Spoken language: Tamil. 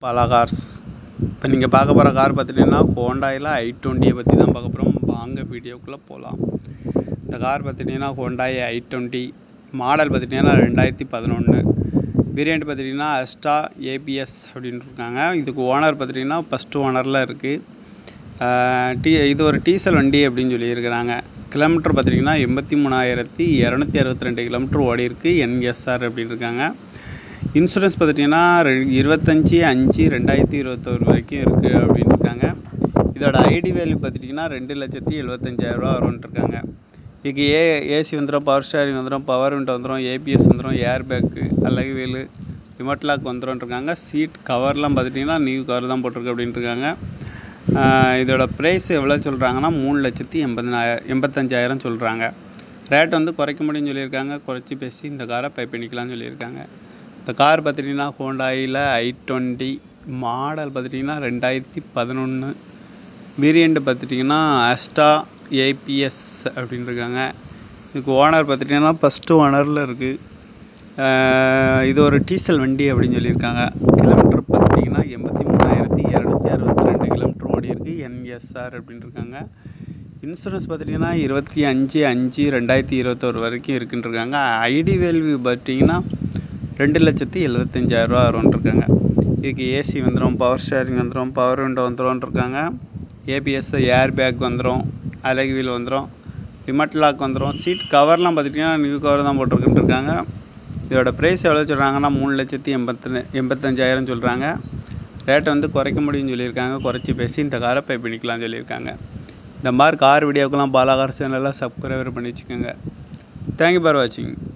பல கார்ஸ் இப்போ நீங்கள் பார்க்க போகிற கார் பார்த்துட்டிங்கன்னா ஹோண்டாயில் ஐ டுவெண்ட்டியை பற்றி தான் பார்க்க போகிறோம் வாங்க வீடியோக்குள்ளே போகலாம் இந்த கார் பார்த்துட்டிங்கன்னா ஹோண்டாய் ஐ டுவெண்ட்டி மாடல் பார்த்துட்டிங்கன்னா ரெண்டாயிரத்தி பதினொன்று வேரியண்ட் பார்த்துட்டிங்கன்னா அஸ்டா ஏபிஎஸ் அப்படின்னு இருக்காங்க இதுக்கு ஓனர் பார்த்துட்டிங்கன்னா ஃபஸ்ட்டு ஓனரில் இருக்குது டீ இது ஒரு டீசல் வண்டி அப்படின்னு சொல்லியிருக்கிறாங்க கிலோமீட்டர் பார்த்துட்டிங்கன்னா எண்பத்தி மூணாயிரத்தி இரநூத்தி அறுபத்தி ரெண்டு கிலோமீட்டர் ஓடி இருக்குது என்எஸ்ஆர் அப்படின்னு இருக்காங்க இன்சூரன்ஸ் பார்த்துட்டிங்கன்னா ரெ இருபத்தஞ்சி அஞ்சு ரெண்டாயிரத்தி இருபத்தொரு வரைக்கும் இருக்குது அப்படின்னு இருக்காங்க இதோட ஐடி வேல்யூ பார்த்துட்டிங்கன்னா ரெண்டு லட்சத்தி எழுபத்தஞ்சாயிரரூவா வரும்னு இருக்காங்க இதுக்கு ஏ ஏசி வந்துடும் பவர் ஸ்டேரிங் வந்துடும் பவர் விண்டோ வந்துடும் ஏபிஎஸ் வந்துடும் ஏர் பேக்கு அலகு வீலு ரிமோட் லாக் வந்துடும் இருக்காங்க சீட் கவர்லாம் பார்த்துட்டிங்கன்னா நியூ கவர் தான் போட்டிருக்கு அப்படின்ட்டு இருக்காங்க இதோட ப்ரைஸ் எவ்வளோ சொல்கிறாங்கன்னா மூணு லட்சத்தி எண்பதினாய எண்பத்தஞ்சாயிரம் சொல்கிறாங்க ரேட் வந்து குறைக்க முடியும்னு சொல்லியிருக்காங்க குறைச்சி பேசி இந்த காரை பை பண்ணிக்கலாம்னு சொல்லியிருக்காங்க இந்த கார் பார்த்துட்டிங்கன்னா ஹோண்டாயில் ஐ டுவெண்ட்டி மாடல் பார்த்துட்டிங்கன்னா ரெண்டாயிரத்தி பதினொன்று வேரியண்ட் பார்த்துட்டிங்கன்னா அஸ்டா ஏபிஎஸ் அப்படின்னு இருக்காங்க இதுக்கு ஓனர் பார்த்துட்டிங்கன்னா ஃபஸ்ட்டு ஓனரில் இருக்குது இது ஒரு டீசல் வண்டி அப்படின்னு சொல்லியிருக்காங்க கிலோமீட்டர் பார்த்துட்டிங்கன்னா எண்பத்தி மூணாயிரத்தி இரநூத்தி அறுபத்தி ரெண்டு கிலோமீட்டர் ஓடி இருக்குது என்எஸ்ஆர் அப்படின்னு இருக்காங்க இன்சூரன்ஸ் பார்த்துட்டிங்கன்னா இருபத்தி அஞ்சு அஞ்சு ரெண்டாயிரத்தி இருபத்தொரு வரைக்கும் இருக்குன்னு இருக்காங்க ஐடி வேல்யூ பார்த்தீங்கன்னா ரெண்டு லட்சத்தி எழுபத்தஞ்சாயிரரூவா வரும்னு இருக்காங்க இதுக்கு ஏசி வந்துடும் பவர் ஸ்டேரிங் வந்துடும் பவர் விண்டோ வந்துடும் இருக்காங்க ஏபிஎஸ் ஏர் பேக் வந்துடும் அலகு வீல் வந்துடும் ரிமோட் லாக் வந்துடும் சீட் கவர்லாம் பார்த்துட்டிங்கன்னா நியூ கவர் தான் போட்டிருக்குன்னு இருக்காங்க இதோட ப்ரைஸ் எவ்வளோ சொல்கிறாங்கன்னா மூணு லட்சத்தி எண்பத்தி எண்பத்தஞ்சாயிரம் சொல்கிறாங்க ரேட்டை வந்து குறைக்க முடியும்னு சொல்லியிருக்காங்க குறைச்சி பேசி இந்த காரை பை பண்ணிக்கலாம்னு சொல்லியிருக்காங்க இந்த மாதிரி கார் வீடியோக்கெல்லாம் பாலாகார் சேனலில் சப்ஸ்கிரைபர் பண்ணி வச்சுக்கோங்க தேங்க்யூ ஃபார் வாட்சிங்